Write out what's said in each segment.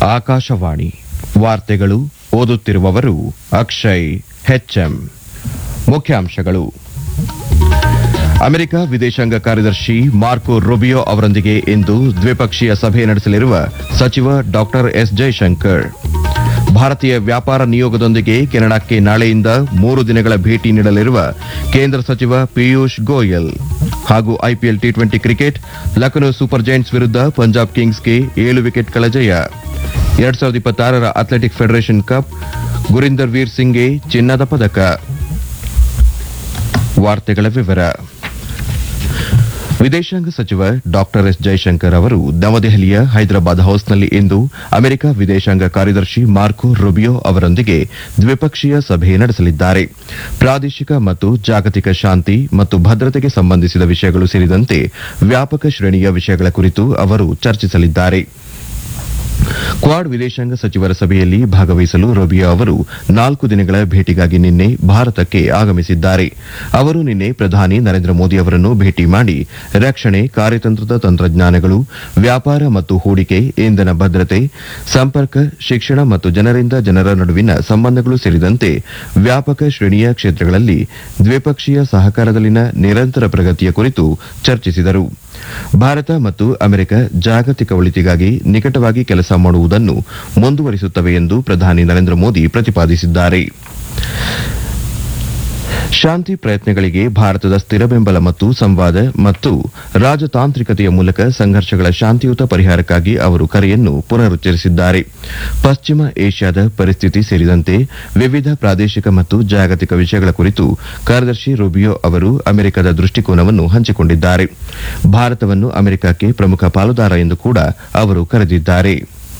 ಆಕಾಶವಾಣಿ ವಾರ್ತೆಗಳು ಓದುತ್ತಿರುವವರು ಅಕ್ಷಯ್ ಹೆಚ್ಎಂ ಮುಖ್ಯಾಂಶಗಳು ಅಮೆರಿಕ ವಿದೇಶಾಂಗ ಕಾರ್ಯದರ್ಶಿ ಮಾರ್ಕೊ ರುಬಿಯೋ ಅವರೊಂದಿಗೆ ಇಂದು ದ್ವಿಪಕ್ಷೀಯ ಸಭೆ ನಡೆಸಲಿರುವ ಸಚಿವ ಡಾಕ್ಟರ್ ಎಸ್ ಜೈಶಂಕರ್ ಭಾರತೀಯ ವ್ಯಾಪಾರ ನಿಯೋಗದೊಂದಿಗೆ ಕೆನಡಾಕ್ಕೆ ನಾಳೆಯಿಂದ ಮೂರು ದಿನಗಳ ಭೇಟಿ ನೀಡಲಿರುವ ಕೇಂದ್ರ ಸಚಿವ ಪಿಯೂಷ್ ಗೋಯಲ್ ಹಾಗೂ IPL T twenty cricket Lucknow super giants ವಿರುದ್ಧ ಪಂಜಾಬ್ ಕಿಂಗ್ಸ್ಗೆ ಏಳು ವಿಕೆಟ್ಗಳ ಜಯ ಎರಡ್ ಸಾವಿರದ ಇಪ್ಪತ್ತಾರರ athletic federation cup Gurinder Veer ಸಿಂಗ್ಗೆ ಚಿನ್ನದ ಪದಕ ವಾರ್ತೆಗಳ ವಿವರ ವಿದೇಶಾಂಗ ಸಚಿವ ಡಾಕ್ಟರ್ ಎಸ್ ಜೈಶಂಕರ್ ಅವರು ನವದೆಹಲಿಯ ಹೈದರಾಬಾದ್ ಹೌಸ್ನಲ್ಲಿ ಇಂದು ಅಮೆರಿಕ ವಿದೇಶಾಂಗ ಕಾರ್ಯದರ್ಶಿ ಮಾರ್ಕೊ ರುಬಿಯೋ ಅವರೊಂದಿಗೆ ದ್ವಿಪಕ್ಷೀಯ ಸಭೆ ನಡೆಸಲಿದ್ದಾರೆ ಪ್ರಾದೇಶಿಕ ಮತ್ತು ಜಾಗತಿಕ ಶಾಂತಿ ಮತ್ತು ಭದ್ರತೆಗೆ ಸಂಬಂಧಿಸಿದ ವಿಷಯಗಳು ಸೇರಿದಂತೆ ವ್ಯಾಪಕ ಶ್ರೇಣಿಯ ವಿಷಯಗಳ ಕುರಿತು ಅವರು ಚರ್ಚಿಸಲಿದ್ದಾರೆ ಕ್ವಾಡ್ ವಿದೇಶಾಂಗ ಸಚಿವರ ಸಭೆಯಲ್ಲಿ ಭಾಗವಹಿಸಲು ರೊಬಿಯೋ ಅವರು ನಾಲ್ಕು ದಿನಗಳ ಭೇಟಿಗಾಗಿ ನಿನ್ನೆ ಭಾರತಕ್ಕೆ ಆಗಮಿಸಿದ್ದಾರೆ ಅವರು ನಿನ್ನೆ ಪ್ರಧಾನಿ ನರೇಂದ್ರ ಮೋದಿ ಅವರನ್ನು ಭೇಟಿ ಮಾಡಿ ರಕ್ಷಣೆ ಕಾರ್ಯತಂತ್ರದ ತಂತ್ರಜ್ಞಾನಗಳು ವ್ಯಾಪಾರ ಮತ್ತು ಹೂಡಿಕೆ ಇಂಧನ ಭದ್ರತೆ ಸಂಪರ್ಕ ಶಿಕ್ಷಣ ಮತ್ತು ಜನರಿಂದ ಜನರ ನಡುವಿನ ಸಂಬಂಧಗಳು ಸೇರಿದಂತೆ ವ್ಯಾಪಕ ಶ್ರೇಣಿಯ ಕ್ಷೇತ್ರಗಳಲ್ಲಿ ದ್ವಿಪಕ್ಷೀಯ ಸಹಕಾರದಲ್ಲಿನ ನಿರಂತರ ಪ್ರಗತಿಯ ಕುರಿತು ಚರ್ಚಿಸಿದರು ಭಾರತ ಮತ್ತು ಅಮೆರಿಕ ಜಾಗತಿಕ ಒಳಿತಿಗಾಗಿ ನಿಕಟವಾಗಿ ಕೆಲಸ ಮಾಡುವುದನ್ನು ಮುಂದುವರಿಸುತ್ತವೆ ಎಂದು ಪ್ರಧಾನಿ ನರೇಂದ್ರ ಮೋದಿ ಪ್ರತಿಪಾದಿಸಿದ್ದಾರೆ ಶಾಂತಿ ಪ್ರಯತ್ನಗಳಿಗೆ ಭಾರತದ ಸ್ಥಿರ ಬೆಂಬಲ ಮತ್ತು ಸಂವಾದ ಮತ್ತು ರಾಜತಾಂತ್ರಿಕತೆಯ ಮೂಲಕ ಸಂಘರ್ಷಗಳ ಶಾಂತಿಯುತ ಪರಿಹಾರಕ್ಕಾಗಿ ಅವರು ಕರೆಯನ್ನು ಪುನರುಚ್ಚರಿಸಿದ್ದಾರೆ ಪಶ್ಚಿಮ ಏಷ್ಯಾದ ಪರಿಸ್ಥಿತಿ ಸೇರಿದಂತೆ ವಿವಿಧ ಪ್ರಾದೇಶಿಕ ಮತ್ತು ಜಾಗತಿಕ ವಿಷಯಗಳ ಕುರಿತು ಕಾರ್ಯದರ್ಶಿ ರುಬಿಯೋ ಅವರು ಅಮೆರಿಕದ ದೃಷ್ಟಿಕೋನವನ್ನು ಹಂಚಿಕೊಂಡಿದ್ದಾರೆ ಭಾರತವನ್ನು ಅಮೆರಿಕಕ್ಕೆ ಪ್ರಮುಖ ಪಾಲುದಾರ ಎಂದು ಕೂಡ ಅವರು ಕರೆದಿದ್ದಾರೆ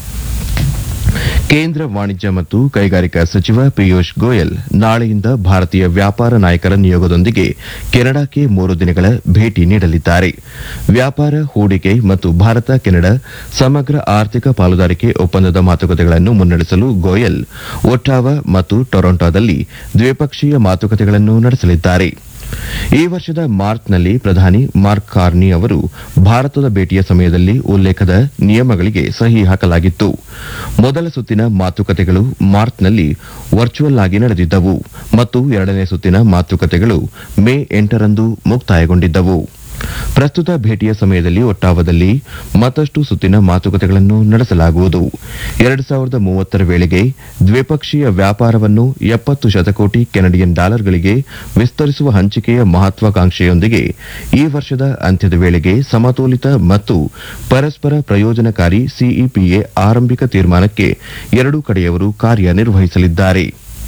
ಕೇಂದ್ರ ವಾಣಿಜ್ಯ ಮತ್ತು ಕೈಗಾರಿಕಾ ಸಚಿವ ಪಿಯೂಷ್ ಗೋಯಲ್ ನಾಳೆಯಿಂದ ಭಾರತೀಯ ವ್ಯಾಪಾರ ನಾಯಕರ ನಿಯೋಗದೊಂದಿಗೆ ಕೆನಡಾಕ್ಕೆ ಮೂರು ದಿನಗಳ ಭೇಟಿ ನೀಡಲಿದ್ದಾರೆ ವ್ಯಾಪಾರ ಹೂಡಿಕೆ ಮತ್ತು ಭಾರತ ಕೆನಡಾ ಸಮಗ್ರ ಆರ್ಥಿಕ ಪಾಲುದಾರಿಕೆ ಒಪ್ಪಂದದ ಮಾತುಕತೆಗಳನ್ನು ಮುನ್ನಡೆಸಲು ಗೋಯಲ್ ಒಟ್ಟಾವ ಮತ್ತು ಟೊರೊಂಟೊದಲ್ಲಿ ದ್ವಿಪಕ್ಷೀಯ ಮಾತುಕತೆಗಳನ್ನು ನಡೆಸಲಿದ್ದಾರೆ ಈ ವರ್ಷದ ಮಾರ್ಚ್ನಲ್ಲಿ ಪ್ರಧಾನಿ ಮಾರ್ಕ್ ಕಾರ್ನಿ ಅವರು ಭಾರತದ ಭೇಟಿಯ ಸಮಯದಲ್ಲಿ ಉಲ್ಲೇಖದ ನಿಯಮಗಳಿಗೆ ಸಹಿ ಹಾಕಲಾಗಿತ್ತು ಮೊದಲ ಸುತ್ತಿನ ಮಾತುಕತೆಗಳು ಮಾರ್ಚ್ನಲ್ಲಿ ವರ್ಚುವಲ್ ಆಗಿ ನಡೆದಿದ್ದವು ಮತ್ತು ಎರಡನೇ ಸುತ್ತಿನ ಮಾತುಕತೆಗಳು ಮೇ ಎಂಟರಂದು ಮುಕ್ತಾಯಗೊಂಡಿದ್ದವು ಪ್ರಸ್ತುತ ಭೇಟಿಯ ಸಮಯದಲ್ಲಿ ಒಟ್ಟಾವದಲ್ಲಿ ಮತ್ತಷ್ಟು ಸುತ್ತಿನ ಮಾತುಕತೆಗಳನ್ನು ನಡೆಸಲಾಗುವುದು ಎರಡು ಸಾವಿರದ ಮೂವತ್ತರ ವೇಳೆಗೆ ದ್ವಿಪಕ್ಷೀಯ ವ್ಯಾಪಾರವನ್ನು ಎಪ್ಪತ್ತು ಶತಕೋಟಿ ಕೆನಡಿಯನ್ ಡಾಲರ್ಗಳಿಗೆ ವಿಸ್ತರಿಸುವ ಹಂಚಿಕೆಯ ಮಹತ್ವಾಕಾಂಕ್ಷೆಯೊಂದಿಗೆ ಈ ವರ್ಷದ ಅಂತ್ಯದ ವೇಳೆಗೆ ಸಮತೋಲಿತ ಮತ್ತು ಪರಸ್ಪರ ಪ್ರಯೋಜನಕಾರಿ ಸಿಇಪಿಎ ಆರಂಭಿಕ ತೀರ್ಮಾನಕ್ಕೆ ಎರಡೂ ಕಡೆಯವರು ಕಾರ್ಯನಿರ್ವಹಿಸಲಿದ್ದಾರೆ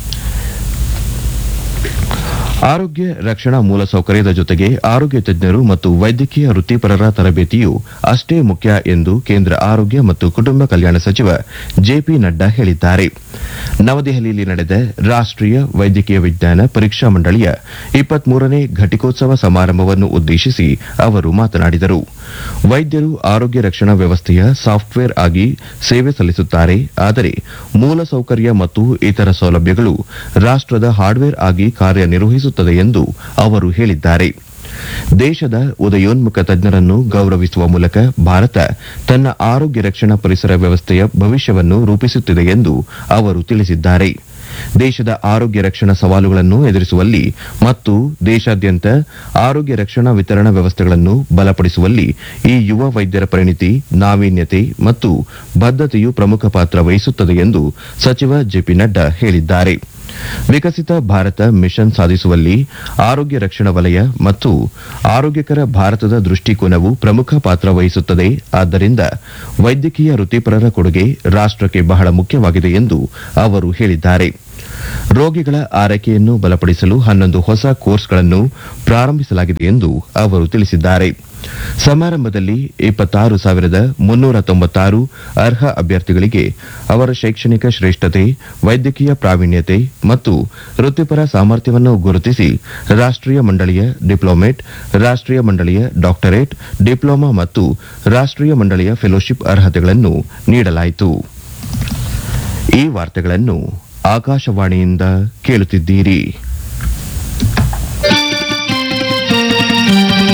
ಆರೋಗ್ಯ ರಕ್ಷಣಾ ಮೂಲಸೌಕರ್ಯದ ಜೊತೆಗೆ ಆರೋಗ್ಯ ತಜ್ಞರು ಮತ್ತು ವೈದ್ಯಕೀಯ ವೃತ್ತಿಪರರ ತರಬೇತಿಯು ಅಷ್ಟೇ ಮುಖ್ಯ ಎಂದು ಕೇಂದ್ರ ಆರೋಗ್ಯ ಮತ್ತು ಕುಟುಂಬ ಕಲ್ಯಾಣ ಸಚಿವ ಜೆಪಿ ನಡ್ಡಾ ಹೇಳಿದ್ದಾರೆ ನವದೆಹಲಿಯಲ್ಲಿ ನಡೆದ ರಾಷ್ಟೀಯ ವೈದ್ಯಕೀಯ ವಿಜ್ಞಾನ ಪರೀಕ್ಷಾ ಮಂಡಳಿಯ ಇಪ್ಪತ್ಮೂರನೇ ಘಟಿಕೋತ್ಸವ ಸಮಾರಂಭವನ್ನು ಉದ್ದೇಶಿಸಿ ಅವರು ಮಾತನಾಡಿದರು ವೈದ್ಯರು ಆರೋಗ್ಯ ರಕ್ಷಣಾ ವ್ಯವಸ್ಥೆಯ ಸಾಫ್ಟ್ವೇರ್ ಆಗಿ ಸೇವೆ ಸಲ್ಲಿಸುತ್ತಾರೆ ಆದರೆ ಮೂಲಸೌಕರ್ಯ ಮತ್ತು ಇತರ ಸೌಲಭ್ಯಗಳು ರಾಷ್ಟದ ಹಾರ್ಡ್ವೇರ್ ಆಗಿ ಕಾರ್ಯನಿರ್ವಹಿಸುತ್ತದೆ ಎಂದು ಅವರು ಹೇಳಿದ್ದಾರೆ ದೇಶದ ಉದಯೋನ್ಮುಖ ತಜ್ಞರನ್ನು ಗೌರವಿಸುವ ಮೂಲಕ ಭಾರತ ತನ್ನ ಆರೋಗ್ಯ ರಕ್ಷಣಾ ಪರಿಸರ ವ್ಯವಸ್ಥೆಯ ಭವಿಷ್ಯವನ್ನು ರೂಪಿಸುತ್ತಿದೆ ಎಂದು ಅವರು ತಿಳಿಸಿದ್ದಾರೆ ದೇಶದ ಆರೋಗ್ಯ ರಕ್ಷಣಾ ಸವಾಲುಗಳನ್ನು ಎದುರಿಸುವಲ್ಲಿ ಮತ್ತು ದೇಶಾದ್ಯಂತ ಆರೋಗ್ಯ ರಕ್ಷಣಾ ವಿತರಣಾ ವ್ಯವಸ್ಥೆಗಳನ್ನು ಬಲಪಡಿಸುವಲ್ಲಿ ಈ ಯುವ ವೈದ್ಯರ ಪರಿಣಿತಿ ನಾವೀನ್ಯತೆ ಮತ್ತು ಬದ್ಧತೆಯು ಪ್ರಮುಖ ಪಾತ್ರ ವಹಿಸುತ್ತದೆ ಎಂದು ಸಚಿವ ಜೆಪಿ ನಡ್ಡಾ ಹೇಳಿದ್ದಾರೆ ವಿಕಸಿತ ಭಾರತ ಮಿಷನ್ ಸಾಧಿಸುವಲ್ಲಿ ಆರೋಗ್ಯ ರಕ್ಷಣಾ ವಲಯ ಮತ್ತು ಆರೋಗ್ಯಕರ ಭಾರತದ ದೃಷ್ಟಿಕೋನವು ಪ್ರಮುಖ ಪಾತ್ರ ವಹಿಸುತ್ತದೆ ಆದ್ದರಿಂದ ವೈದ್ಯಕೀಯ ವೃತ್ತಿಪರರ ಕೊಡುಗೆ ರಾಷ್ಟಕ್ಕೆ ಬಹಳ ಮುಖ್ಯವಾಗಿದೆ ಎಂದು ಅವರು ಹೇಳಿದ್ದಾರೆ ರೋಗಿಗಳ ಆರೈಕೆಯನ್ನು ಬಲಪಡಿಸಲು ಹನ್ನೊಂದು ಹೊಸ ಕೋರ್ಸ್ಗಳನ್ನು ಪ್ರಾರಂಭಿಸಲಾಗಿದೆ ಎಂದು ಅವರು ತಿಳಿಸಿದ್ದಾರೆ ಸಮಾರಂಭದಲ್ಲಿ ಇಪ್ಪತ್ತಾರು ಸಾವಿರದ ಮುನ್ನೂರ ತೊಂಬತ್ತಾರು ಅರ್ಹ ಅಭ್ಯರ್ಥಿಗಳಿಗೆ ಅವರ ಶೈಕ್ಷಣಿಕ ಶ್ರೇಷ್ಠತೆ ವೈದ್ಯಕೀಯ ಪ್ರಾವೀಣ್ಯತೆ ಮತ್ತು ವೃತ್ತಿಪರ ಸಾಮರ್ಥ್ಯವನ್ನು ಗುರುತಿಸಿ ರಾಷ್ಟೀಯ ಮಂಡಳಿಯ ಡಿಪ್ಲೊಮೇಟ್ ರಾಷ್ಟೀಯ ಮಂಡಳಿಯ ಡಾಕ್ಟರೇಟ್ ಡಿಪ್ಲೊಮಾ ಮತ್ತು ರಾಷ್ಟೀಯ ಮಂಡಳಿಯ ಫೆಲೋಶಿಪ್ ಅರ್ಹತೆಗಳನ್ನು ನೀಡಲಾಯಿತು ಈ ವಾರ್ತೆಗಳನ್ನು ಆಕಾಶವಾಣಿಯಿಂದ ಕೇಳುತ್ತಿದ್ದೀರಿ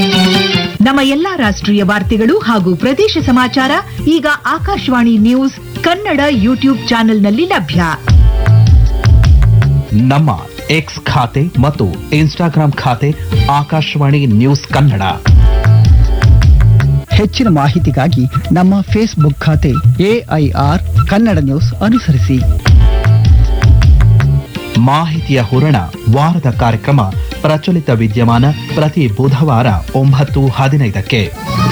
ನಮ್ಮ ಎಲ್ಲಾ ರಾಷ್ಟ್ರೀಯ ವಾರ್ತೆಗಳು ಹಾಗೂ ಪ್ರದೇಶ ಸಮಾಚಾರ ಈಗ ಆಕಾಶವಾಣಿ ನ್ಯೂಸ್ ಕನ್ನಡ ಯೂಟ್ಯೂಬ್ ಚಾನೆಲ್ನಲ್ಲಿ ಲಭ್ಯ ನಮ್ಮ ಎಕ್ಸ್ ಖಾತೆ ಮತ್ತು ಇನ್ಸ್ಟಾಗ್ರಾಂ ಖಾತೆ ಆಕಾಶವಾಣಿ ನ್ಯೂಸ್ ಕನ್ನಡ ಹೆಚ್ಚಿನ ಮಾಹಿತಿಗಾಗಿ ನಮ್ಮ ಫೇಸ್ಬುಕ್ ಖಾತೆ ಎಐಆರ್ ಕನ್ನಡ ನ್ಯೂಸ್ ಅನುಸರಿಸಿ ಮಾಹಿತಿಯ ಹೂರಣ ವಾರದ ಕಾರ್ಯಕ್ರಮ ಪ್ರಚಲಿತ ವಿದ್ಯಮಾನ ಪ್ರತಿ ಬುಧವಾರ ಒಂಬತ್ತು ಹದಿನೈದಕ್ಕೆ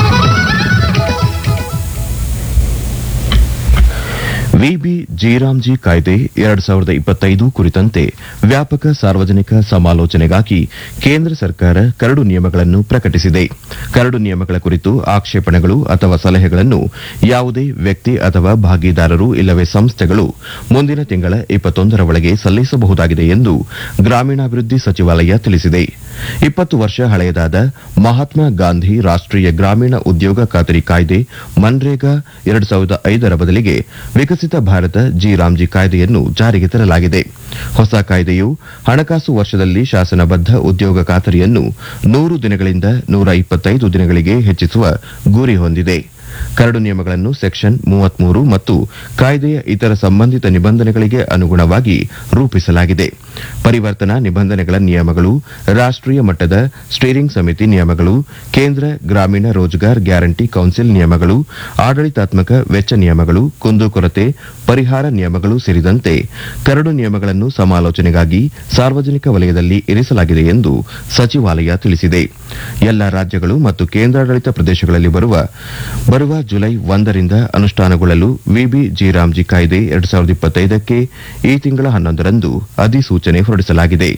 ವಿಬಿ ಜೀರಾಮ್ಜಿ ಕಾಯ್ದೆ ಎರಡ್ ಸಾವಿರದ ಇಪ್ಪತ್ತೈದು ಕುರಿತಂತೆ ವ್ಯಾಪಕ ಸಾರ್ವಜನಿಕ ಸಮಾಲೋಚನೆಗಾಗಿ ಕೇಂದ್ರ ಸರ್ಕಾರ ಕರಡು ನಿಯಮಗಳನ್ನು ಪ್ರಕಟಿಸಿದೆ ಕರಡು ನಿಯಮಗಳ ಕುರಿತು ಆಕ್ಷೇಪಣೆಗಳು ಅಥವಾ ಸಲಹೆಗಳನ್ನು ಯಾವುದೇ ವ್ಯಕ್ತಿ ಅಥವಾ ಭಾಗಿದಾರರು ಇಲ್ಲವೇ ಸಂಸ್ಥೆಗಳು ಮುಂದಿನ ತಿಂಗಳ ಇಪ್ಪತ್ತೊಂದರ ಒಳಗೆ ಸಲ್ಲಿಸಬಹುದಾಗಿದೆ ಎಂದು ಗ್ರಾಮೀಣಾಭಿವೃದ್ಧಿ ಸಚಿವಾಲಯ ತಿಳಿಸಿದೆ ಇಪ್ಪತ್ತು ವರ್ಷ ಹಳೆಯದಾದ ಮಹಾತ್ಮ ಗಾಂಧಿ ರಾಷ್ಟ್ರೀಯ ಗ್ರಾಮೀಣ ಉದ್ಯೋಗ ಖಾತರಿ ಕಾಯ್ದೆ ಮನ್ರೇಗಾ ಎರಡು ಸಾವಿರದ ಐದರ ಬದಲಿಗೆ ವಿಕಸಿತ ಭಾರತ ಜಿ ರಾಮ್ಜಿ ಕಾಯ್ದೆಯನ್ನು ಜಾರಿಗೆ ತರಲಾಗಿದೆ ಹೊಸ ಕಾಯ್ದೆಯು ಹಣಕಾಸು ವರ್ಷದಲ್ಲಿ ಶಾಸನಬದ್ಧ ಉದ್ಯೋಗ ಖಾತರಿಯನ್ನು ನೂರು ದಿನಗಳಿಂದ ನೂರ ಇಪ್ಪತ್ತೈದು ದಿನಗಳಿಗೆ ಹೆಚ್ಚಿಸುವ ಗುರಿ ಹೊಂದಿದೆ ಕರಡು ನಿಯಮಗಳನ್ನು ಸೆಕ್ಷನ್ ಮೂವತ್ಮೂರು ಮತ್ತು ಕಾಯ್ದೆಯ ಇತರ ಸಂಬಂಧಿತ ನಿಬಂಧನೆಗಳಿಗೆ ಅನುಗುಣವಾಗಿ ರೂಪಿಸಲಾಗಿದೆ ಪರಿವರ್ತನಾ ನಿಬಂಧನೆಗಳ ನಿಯಮಗಳು ರಾಷ್ಟ್ರೀಯ ಮಟ್ಟದ ಸ್ಟೀರಿಂಗ್ ಸಮಿತಿ ನಿಯಮಗಳು ಕೇಂದ್ರ ಗ್ರಾಮೀಣ ರೋಜ್ಗಾರ್ ಗ್ಯಾರಂಟಿ ಕೌನ್ಸಿಲ್ ನಿಯಮಗಳು ಆಡಳಿತಾತ್ಮಕ ವೆಚ್ಚ ನಿಯಮಗಳು ಕುಂದುಕೊರತೆ ಪರಿಹಾರ ನಿಯಮಗಳು ಸೇರಿದಂತೆ ಕರಡು ನಿಯಮಗಳನ್ನು ಸಮಾಲೋಚನೆಗಾಗಿ ಸಾರ್ವಜನಿಕ ವಲಯದಲ್ಲಿ ಇರಿಸಲಾಗಿದೆ ಎಂದು ಸಚಿವಾಲಯ ತಿಳಿಸಿದೆ ಎಲ್ಲ ರಾಜ್ಯಗಳು ಮತ್ತು ಕೇಂದ್ರಾಡಳಿತ ಪ್ರದೇಶಗಳಲ್ಲಿ ಬರುವ ಬರುವ ಜುಲೈ ಒಂದರಿಂದ ಅನುಷ್ಠಾನಗೊಳ್ಳಲು ವಿಬಿ ಜಿರಾಮ್ಜಿ ಕಾಯ್ದೆ ಎರಡು ಸಾವಿರದ ಇಪ್ಪತ್ತೈದಕ್ಕೆ ಈ ತಿಂಗಳ ಹನ್ನೊಂದರಂದು ಅಧಿಸೂಚನೆ ಹೊರಡಿಸಲಾಗಿದೆ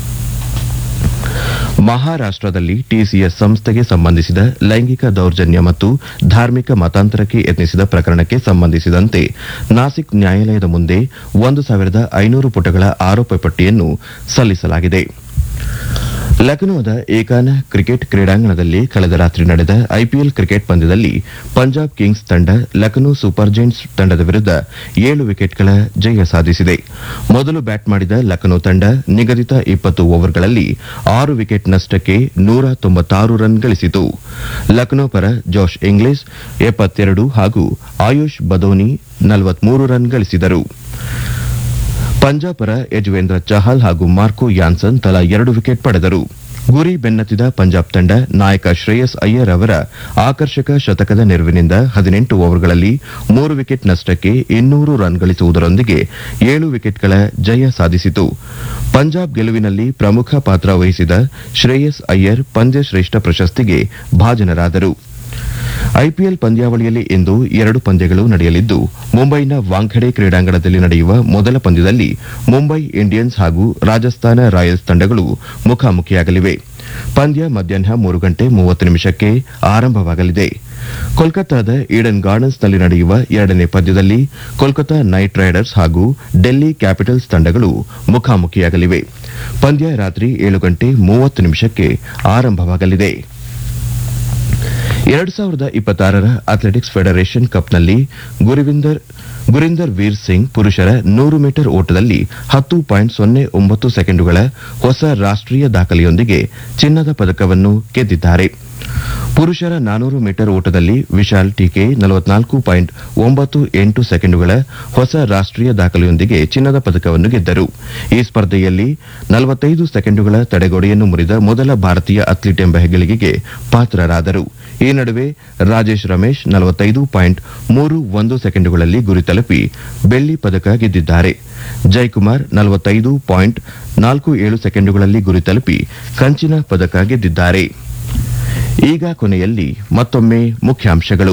ಮಹಾರಾಷ್ಟದಲ್ಲಿ ಟಿಸಿಎಸ್ ಸಂಸ್ಥೆಗೆ ಸಂಬಂಧಿಸಿದ ಲೈಂಗಿಕ ದೌರ್ಜನ್ಯ ಮತ್ತು ಧಾರ್ಮಿಕ ಮತಾಂತರಕ್ಕೆ ಯತ್ನಿಸಿದ ಪ್ರಕರಣಕ್ಕೆ ಸಂಬಂಧಿಸಿದಂತೆ ನಾಸಿಕ್ ನ್ಯಾಯಾಲಯದ ಮುಂದೆ ಒಂದು ಸಾವಿರದ ಐನೂರು ಪುಟಗಳ ಆರೋಪ ಪಟ್ಟಿಯನ್ನು ಸಲ್ಲಿಸಲಾಗಿದೆ ಲಖನೌದ ಏಕಾನ ಕ್ರಿಕೆಟ್ ಕ್ರೀಡಾಂಗಣದಲ್ಲಿ ಕಳೆದ ರಾತ್ರಿ ನಡೆದ ಐಪಿಎಲ್ ಕ್ರಿಕೆಟ್ ಪಂದ್ಯದಲ್ಲಿ ಪಂಜಾಬ್ ಕಿಂಗ್ಸ್ ತಂಡ ಲಖನೌ ಸೂಪರ್ ಜೈಂಟ್ಸ್ ತಂಡದ ವಿರುದ್ಧ ಏಳು ವಿಕೆಟ್ಗಳ ಜಯ ಸಾಧಿಸಿದೆ ಮೊದಲು ಬ್ಯಾಟ್ ಮಾಡಿದ ಲಖನೌ ತಂಡ ನಿಗದಿತ ಇಪ್ಪತ್ತು ಓವರ್ಗಳಲ್ಲಿ ಆರು ವಿಕೆಟ್ ನಷ್ಟಕ್ಕೆ ನೂರ ತೊಂಬತ್ತಾರು ರನ್ ಗಳಿಸಿತು ಲಖನೌ ಪರ ಜೋಶ್ ಇಂಗ್ಲಿಸ್ ಎಪ್ಪತ್ತೆರಡು ಹಾಗೂ ಆಯುಷ್ ಬದೋನಿ ನಲವತ್ಮೂರು ರನ್ ಗಳಿಸಿದರು ಪಂಜಾಬ್ ಪರ ಯಜುವೇಂದ್ರ ಚಹಲ್ ಹಾಗೂ ಮಾರ್ಕೋ ಯಾನ್ಸನ್ ತಲಾ ಎರಡು ವಿಕೆಟ್ ಪಡೆದರು ಗುರಿ ಬೆನ್ನತ್ತಿದ ಪಂಜಾಬ್ ತಂಡ ನಾಯಕ ಶ್ರೇಯಸ್ ಅಯ್ಯರ್ ಅವರ ಆಕರ್ಷಕ ಶತಕದ ನೆರವಿನಿಂದ ಹದಿನೆಂಟು ಓವರ್ಗಳಲ್ಲಿ ಮೂರು ವಿಕೆಟ್ ನಷ್ಟಕ್ಕೆ ಇನ್ನೂರು ರನ್ ಗಳಿಸುವುದರೊಂದಿಗೆ ಏಳು ವಿಕೆಟ್ಗಳ ಜಯ ಸಾಧಿಸಿತು ಪಂಜಾಬ್ ಗೆಲುವಿನಲ್ಲಿ ಪ್ರಮುಖ ಪಾತ್ರ ವಹಿಸಿದ ಶ್ರೇಯಸ್ ಅಯ್ಯರ್ ಪಂದ್ಯಶ್ರೇಷ್ಠ ಪ್ರಶಸ್ತಿಗೆ ಭಾಜನರಾದರು ಐಪಿಎಲ್ ಪಂದ್ಯಾವಳಿಯಲ್ಲಿ ಇಂದು ಎರಡು ಪಂದ್ಯಗಳು ನಡೆಯಲಿದ್ದು ಮುಂಬೈನ ವಾಂಖೆಡೆ ಕ್ರೀಡಾಂಗಣದಲ್ಲಿ ನಡೆಯುವ ಮೊದಲ ಪಂದ್ಯದಲ್ಲಿ ಮುಂಬೈ ಇಂಡಿಯನ್ಸ್ ಹಾಗೂ ರಾಜಸ್ಥಾನ ರಾಯಲ್ಸ್ ತಂಡಗಳು ಮುಖಾಮುಖಿಯಾಗಲಿವೆ ಪಂದ್ಯ ಮಧ್ಯಾಹ್ನ ಮೂರು ಗಂಟೆ ಮೂವತ್ತು ನಿಮಿಷಕ್ಕೆ ಆರಂಭವಾಗಲಿದೆ ಕೋಲ್ಕತ್ತಾದ ಈಡನ್ ಗಾರ್ಡನ್ಸ್ನಲ್ಲಿ ನಡೆಯುವ ಎರಡನೇ ಪಂದ್ಯದಲ್ಲಿ ಕೋಲ್ಕತಾ ನೈಟ್ ರೈಡರ್ಸ್ ಹಾಗೂ ಡೆಲ್ಲಿ ಕ್ಯಾಪಿಟಲ್ಸ್ ತಂಡಗಳು ಮುಖಾಮುಖಿಯಾಗಲಿವೆ ಪಂದ್ಯ ರಾತ್ರಿ ಏಳು ಗಂಟೆ ಮೂವತ್ತು ನಿಮಿಷಕ್ಕೆ ಆರಂಭವಾಗಲಿದೆ ಎರಡು ಸಾವಿರದ ಇಪ್ಪತ್ತಾರರ ಅಥ್ಲೆಟಿಕ್ಸ್ ಫೆಡರೇಷನ್ ಕಪ್ನಲ್ಲಿ ಗುರುವಿಂದರ್ ಗುರಿಂದರ್ ವೀರ್ ಸಿಂಗ್ ಪುರುಷರ ನೂರು ಮೀಟರ್ ಓಟದಲ್ಲಿ ಹತ್ತು ಪಾಯಿಂಟ್ ಸೊನ್ನೆ ಒಂಬತ್ತು ಸೆಕೆಂಡುಗಳ ಹೊಸ ರಾಷ್ಟ್ರೀಯ ದಾಖಲೆಯೊಂದಿಗೆ ಚಿನ್ನದ ಪದಕವನ್ನು ಗೆದ್ದಿದ್ದಾರೆ ಪುರುಷರ ನಾನೂರು ಮೀಟರ್ ಓಟದಲ್ಲಿ ವಿಶಾಲ್ ಟೀಕೆ ನಲವತ್ನಾಲ್ಕು ಪಾಯಿಂಟ್ ಒಂಬತ್ತು ಎಂಟು ಸೆಕೆಂಡುಗಳ ಹೊಸ ರಾಷ್ಟ್ರೀಯ ದಾಖಲೆಯೊಂದಿಗೆ ಚಿನ್ನದ ಪದಕವನ್ನು ಗೆದ್ದರು ಈ ಸ್ಪರ್ಧೆಯಲ್ಲಿ ನಲವತ್ತೈದು ಸೆಕೆಂಡುಗಳ ತಡೆಗೋಡೆಯನ್ನು ಮುರಿದ ಮೊದಲ ಭಾರತೀಯ ಅಥ್ಲೀಟ್ ಎಂಬ ಹೆಗ್ಗಳಿಕೆಗೆ ಪಾತ್ರರಾದರು ಈ ನಡುವೆ ರಾಜೇಶ್ ರಮೇಶ್ ನಲವತ್ತೈದು ಪಾಯಿಂಟ್ ಮೂರು ಒಂದು ಸೆಕೆಂಡುಗಳಲ್ಲಿ ಗುರಿ ತಲುಪಿ ಬೆಳ್ಳಿ ಪದಕ ಗೆದ್ದಿದ್ದಾರೆ ಜಯಕುಮಾರ್ ನಲವತ್ತೈದು ಪಾಯಿಂಟ್ ನಾಲ್ಕು ಏಳು ಸೆಕೆಂಡುಗಳಲ್ಲಿ ಗುರಿ ತಲುಪಿ ಕಂಚಿನ ಪದಕ ಗೆದ್ದಿದ್ದಾರೆ ಈಗ ಕೊನೆಯಲ್ಲಿ ಮತ್ತೊಮ್ಮೆ ಮುಖ್ಯಾಂಶಗಳು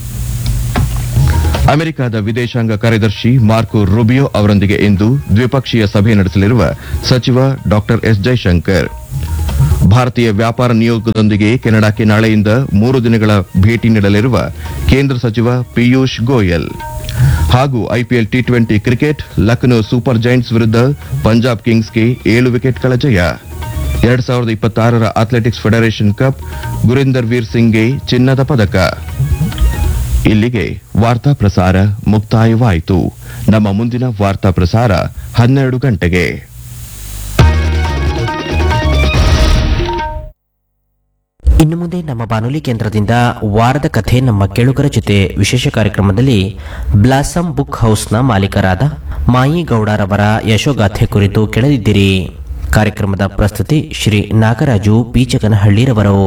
ಅಮೆರಿಕದ ವಿದೇಶಾಂಗ ಕಾರ್ಯದರ್ಶಿ ಮಾರ್ಕೋ ರುಬಿಯೋ ಅವರೊಂದಿಗೆ ಇಂದು ದ್ವಿಪಕ್ಷೀಯ ಸಭೆ ನಡೆಸಲಿರುವ ಸಚಿವ ಡಾ ಎಸ್ ಜೈಶಂಕರ್ ಭಾರತೀಯ ವ್ಯಾಪಾರ ನಿಯೋಗದೊಂದಿಗೆ ಕೆನಡಾಕ್ಕೆ ನಾಳೆಯಿಂದ ಮೂರು ದಿನಗಳ ಭೇಟಿ ನೀಡಲಿರುವ ಕೇಂದ್ರ ಸಚಿವ ಪಿಯೂಷ್ ಗೋಯಲ್ ಹಾಗೂ IPL T twenty cricket Lucknow super giants ವಿರುದ್ಧ ಪಂಜಾಬ್ ಕಿಂಗ್ಸ್ಗೆ ಏಳು ವಿಕೆಟ್ಗಳ ಜಯ ಎರಡ್ ಸಾವಿರದ ಇಪ್ಪತ್ತಾರರ athletics federation cup Gurinder Veer ಸಿಂಗ್ಗೆ ಚಿನ್ನದ ಪದಕ ಇಲ್ಲಿಗೆ ವಾರ್ತಾ ಪ್ರಸಾರ ಮುಕ್ತಾಯವಾಯಿತು ನಮ್ಮ ಮುಂದಿನ ವಾರ್ತಾ ಪ್ರಸಾರ ಹನ್ನೆರಡು ಗಂಟೆಗೆ ಇನ್ನು ಮುಂದೆ ನಮ್ಮ ಬಾನುಲಿ ಕೇಂದ್ರದಿಂದ ವಾರದ ಕಥೆ ನಮ್ಮ ಕೇಳುಗರ ಜೊತೆ ವಿಶೇಷ ಕಾರ್ಯಕ್ರಮದಲ್ಲಿ ಬ್ಲಾಸಮ್ ಬುಕ್ ಹೌಸ್ನ ಮಾಲೀಕರಾದ ಮಾಯಿ ಗೌಡರವರ ಯಶೋಗಾಥೆ ಕುರಿತು ಕೇಳಲಿದ್ದೀರಿ ಕಾರ್ಯಕ್ರಮದ ಪ್ರಸ್ತುತಿ ಶ್ರೀ ನಾಗರಾಜು ಪೀಚಕನಹಳ್ಳಿರವರು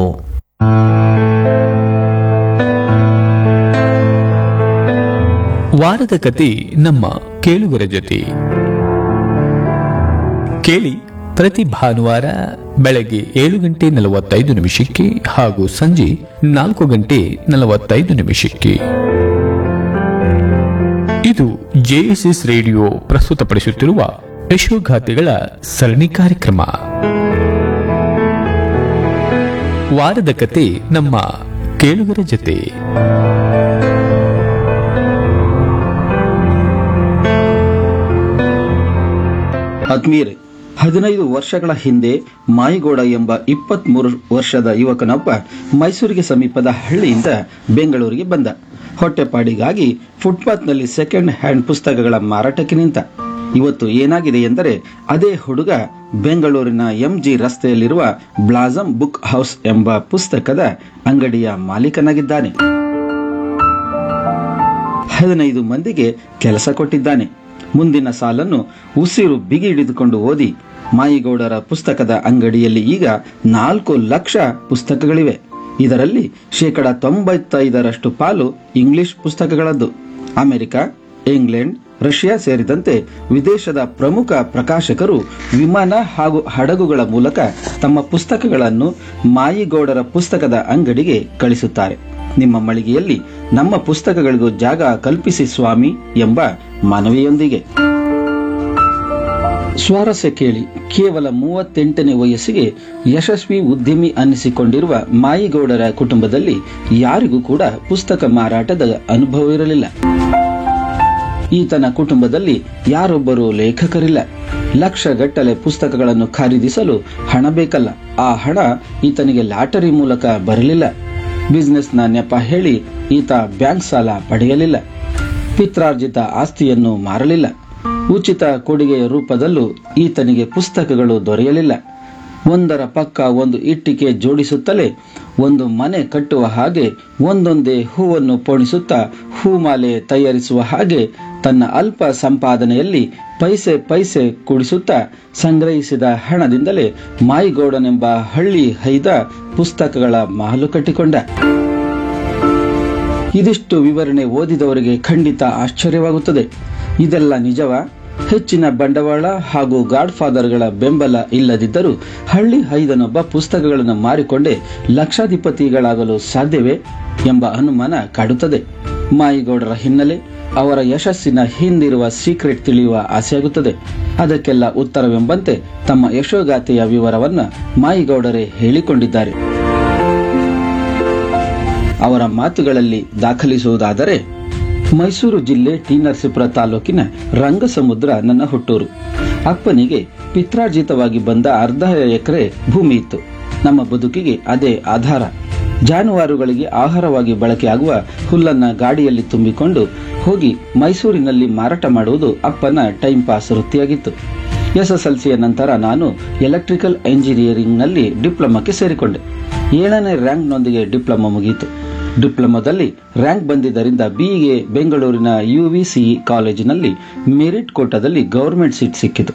ವಾರದ ಕತೆ ನಮ್ಮ ಕೇಳುಗರ ಜೊತೆ ಕೇಳಿ ಪ್ರತಿ ಭಾನುವಾರ ಬೆಳಗ್ಗೆ ಏಳು ಗಂಟೆ ನಲವತ್ತೈದು ನಿಮಿಷಕ್ಕೆ ಹಾಗೂ ಸಂಜೆ ನಾಲ್ಕು ಗಂಟೆ ನಲವತ್ತೈದು ನಿಮಿಷಕ್ಕೆ ಇದು ಜೆಎಸ್ಎಸ್ ರೇಡಿಯೋ ಪ್ರಸ್ತುತಪಡಿಸುತ್ತಿರುವ ಯಶೋಗಾಥೆಗಳ ಸರಣಿ ಕಾರ್ಯಕ್ರಮ ವಾರದ ಕತೆ ನಮ್ಮ ಕೇಳುಗರ ಜೊತೆ ಆತ್ಮೀಯರೇ ಹದಿನೈದು ವರ್ಷಗಳ ಹಿಂದೆ ಮಾಯಿಗೌಡ ಎಂಬ ಇಪ್ಪತ್ಮೂರು ವರ್ಷದ ಯುವಕನೊಬ್ಬ ಮೈಸೂರಿಗೆ ಸಮೀಪದ ಹಳ್ಳಿಯಿಂದ ಬೆಂಗಳೂರಿಗೆ ಬಂದ ಹೊಟ್ಟೆಪಾಡಿಗಾಗಿ ಫುಟ್ಪಾತ್ನಲ್ಲಿ ಸೆಕೆಂಡ್ ಹ್ಯಾಂಡ್ ಪುಸ್ತಕಗಳ ಮಾರಾಟಕ್ಕೆ ನಿಂತ ಇವತ್ತು ಏನಾಗಿದೆ ಎಂದರೆ ಅದೇ ಹುಡುಗ ಬೆಂಗಳೂರಿನ ಎಂಜಿ ರಸ್ತೆಯಲ್ಲಿರುವ ಬ್ಲಾಸಮ್ ಬುಕ್ ಹೌಸ್ ಎಂಬ ಪುಸ್ತಕದ ಅಂಗಡಿಯ ಮಾಲೀಕನಾಗಿದ್ದಾನೆ ಹದಿನೈದು ಮಂದಿಗೆ ಕೆಲಸ ಕೊಟ್ಟಿದ್ದಾನೆ ಮುಂದಿನ ಸಾಲನ್ನು ಉಸಿರು ಬಿಗಿ ಹಿಡಿದುಕೊಂಡು ಓದಿ ಮಾಯಿಗೌಡರ ಪುಸ್ತಕದ ಅಂಗಡಿಯಲ್ಲಿ ಈಗ ನಾಲ್ಕು ಲಕ್ಷ ಪುಸ್ತಕಗಳಿವೆ ಇದರಲ್ಲಿ ಶೇಕಡ ತೊಂಬತ್ತೈದರಷ್ಟು ಪಾಲು ಇಂಗ್ಲಿಷ್ ಪುಸ್ತಕಗಳದ್ದು ಅಮೆರಿಕ ಇಂಗ್ಲೆಂಡ್ ರಷ್ಯಾ ಸೇರಿದಂತೆ ವಿದೇಶದ ಪ್ರಮುಖ ಪ್ರಕಾಶಕರು ವಿಮಾನ ಹಾಗೂ ಹಡಗುಗಳ ಮೂಲಕ ತಮ್ಮ ಪುಸ್ತಕಗಳನ್ನು ಮಾಯಿಗೌಡರ ಪುಸ್ತಕದ ಅಂಗಡಿಗೆ ಕಳಿಸುತ್ತಾರೆ ನಿಮ್ಮ ಮಳಿಗೆಯಲ್ಲಿ ನಮ್ಮ ಪುಸ್ತಕಗಳಿಗೂ ಜಾಗ ಕಲ್ಪಿಸಿ ಸ್ವಾಮಿ ಎಂಬ ಮನವಿಯೊಂದಿಗೆ ಸ್ವಾರಸ್ಯ ಕೇಳಿ ಕೇವಲ ಮೂವತ್ತೆಂಟನೇ ವಯಸ್ಸಿಗೆ ಯಶಸ್ವಿ ಉದ್ಯಮಿ ಅನ್ನಿಸಿಕೊಂಡಿರುವ ಮಾಯಿಗೌಡರ ಕುಟುಂಬದಲ್ಲಿ ಯಾರಿಗೂ ಕೂಡ ಪುಸ್ತಕ ಮಾರಾಟದ ಅನುಭವವಿರಲಿಲ್ಲ ಈತನ ಕುಟುಂಬದಲ್ಲಿ ಯಾರೊಬ್ಬರು ಲೇಖಕರಿಲ್ಲ ಲಕ್ಷಗಟ್ಟಲೆ ಪುಸ್ತಕಗಳನ್ನು ಖರೀದಿಸಲು ಹಣ ಬೇಕಲ್ಲ ಆ ಹಣ ಈತನಿಗೆ ಲಾಟರಿ ಮೂಲಕ ಬರಲಿಲ್ಲ ಬಿಸಿನೆಸ್ನ ನೆಪ ಹೇಳಿ ಈತ ಬ್ಯಾಂಕ್ ಸಾಲ ಪಡೆಯಲಿಲ್ಲ ಪಿತ್ರಾರ್ಜಿತ ಆಸ್ತಿಯನ್ನು ಮಾರಲಿಲ್ಲ ಉಚಿತ ಕೊಡುಗೆಯ ರೂಪದಲ್ಲೂ ಈತನಿಗೆ ಪುಸ್ತಕಗಳು ದೊರೆಯಲಿಲ್ಲ ಒಂದರ ಪಕ್ಕ ಒಂದು ಇಟ್ಟಿಗೆ ಜೋಡಿಸುತ್ತಲೇ ಒಂದು ಮನೆ ಕಟ್ಟುವ ಹಾಗೆ ಒಂದೊಂದೇ ಹೂವನ್ನು ಪೋಣಿಸುತ್ತಾ ಹೂಮಾಲೆ ತಯಾರಿಸುವ ಹಾಗೆ ತನ್ನ ಅಲ್ಪ ಸಂಪಾದನೆಯಲ್ಲಿ ಪೈಸೆ ಪೈಸೆ ಕೂಡಿಸುತ್ತಾ ಸಂಗ್ರಹಿಸಿದ ಹಣದಿಂದಲೇ ಮಾಯಿಗೌಡನೆಂಬ ಹಳ್ಳಿ ಹೈದ ಪುಸ್ತಕಗಳ ಮಹಲು ಕಟ್ಟಿಕೊಂಡ ಇದಿಷ್ಟು ವಿವರಣೆ ಓದಿದವರಿಗೆ ಖಂಡಿತ ಆಶ್ಚರ್ಯವಾಗುತ್ತದೆ ಇದೆಲ್ಲ ನಿಜವ ಹೆಚ್ಚಿನ ಬಂಡವಾಳ ಹಾಗೂ ಗಾಡ್ ಫಾದರ್ಗಳ ಬೆಂಬಲ ಇಲ್ಲದಿದ್ದರೂ ಹಳ್ಳಿ ಹೈದನೊಬ್ಬ ಪುಸ್ತಕಗಳನ್ನು ಮಾರಿಕೊಂಡೇ ಲಕ್ಷಾಧಿಪತಿಗಳಾಗಲು ಸಾಧ್ಯವೇ ಎಂಬ ಅನುಮಾನ ಕಾಡುತ್ತದೆ ಮಾಯಿಗೌಡರ ಹಿನ್ನೆಲೆ ಅವರ ಯಶಸ್ಸಿನ ಹಿಂದಿರುವ ಸೀಕ್ರೆಟ್ ತಿಳಿಯುವ ಆಸೆಯಾಗುತ್ತದೆ ಅದಕ್ಕೆಲ್ಲ ಉತ್ತರವೆಂಬಂತೆ ತಮ್ಮ ಯಶೋಗಾಥೆಯ ವಿವರವನ್ನ ಮಾಯಿಗೌಡರೇ ಹೇಳಿಕೊಂಡಿದ್ದಾರೆ ಅವರ ಮಾತುಗಳಲ್ಲಿ ದಾಖಲಿಸುವುದಾದರೆ ಮೈಸೂರು ಜಿಲ್ಲೆ ಟಿ ನರಸೀಪುರ ತಾಲೂಕಿನ ರಂಗಸಮುದ್ರ ನನ್ನ ಹುಟ್ಟೂರು ಅಪ್ಪನಿಗೆ ಪಿತ್ರಾರ್ಜಿತವಾಗಿ ಬಂದ ಅರ್ಧ ಎಕರೆ ಭೂಮಿ ಇತ್ತು ನಮ್ಮ ಬದುಕಿಗೆ ಅದೇ ಆಧಾರ ಜಾನುವಾರುಗಳಿಗೆ ಆಹಾರವಾಗಿ ಬಳಕೆಯಾಗುವ ಹುಲ್ಲನ್ನ ಗಾಡಿಯಲ್ಲಿ ತುಂಬಿಕೊಂಡು ಹೋಗಿ ಮೈಸೂರಿನಲ್ಲಿ ಮಾರಾಟ ಮಾಡುವುದು ಅಪ್ಪನ ಟೈಮ್ ಪಾಸ್ ವೃತ್ತಿಯಾಗಿತ್ತು ಎಸ್ಎಸ್ಎಲ್ಸಿಯ ನಂತರ ನಾನು ಎಲೆಕ್ಟ್ರಿಕಲ್ ಎಂಜಿನಿಯರಿಂಗ್ನಲ್ಲಿ ಡಿಪ್ಲೊಮಾಕ್ಕೆ ಸೇರಿಕೊಂಡೆ ಏಳನೇ ರ್ಯಾಂಕ್ನೊಂದಿಗೆ ಡಿಪ್ಲೊಮಾ ಮುಗಿಯಿತು ಡಿಪ್ಲೊಮಾದಲ್ಲಿ ರ್ಯಾಂಕ್ ಬಂದಿದ್ದರಿಂದ ಬಿಇಗೆ ಬೆಂಗಳೂರಿನ ಯುವಿಸಿಇ ಕಾಲೇಜಿನಲ್ಲಿ ಮೆರಿಟ್ ಕೋಟಾದಲ್ಲಿ ಗವರ್ಮೆಂಟ್ ಸೀಟ್ ಸಿಕ್ಕಿತು